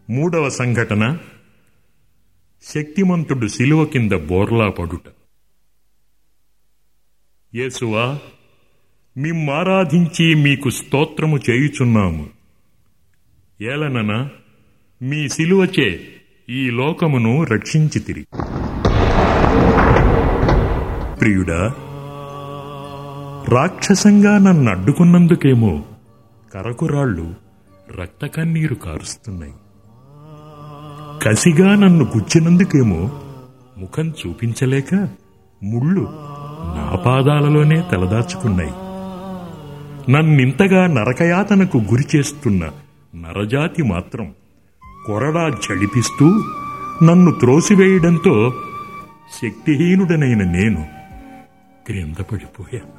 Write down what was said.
మూడవ సంఘటన శక్తిమంతుడు శిలువ కింద బోర్లా పడుట యేసువా మిమ్మారాధించి మీకు స్తోత్రము చేయుచున్నాము ఏలనన మీ శిలువచే ఈ లోకమును రక్షించితిరి ప్రియుడా రాక్షసంగా నన్ను అడ్డుకున్నందుకేమో కరకురాళ్ళు రక్త కన్నీరు కారుస్తున్నాయి కసిగా నన్ను గుచ్చినందుకేమో ముఖం చూపించలేక ముళ్ళు నా పాదాలలోనే తలదాచుకున్నాయి నన్నింతగా నరకయాతనకు గురి చేస్తున్న నరజాతి మాత్రం కొరడా జడిపిస్తూ నన్ను త్రోసివేయడంతో శక్తిహీనుడనైన నేను క్రింద పడిపోయాను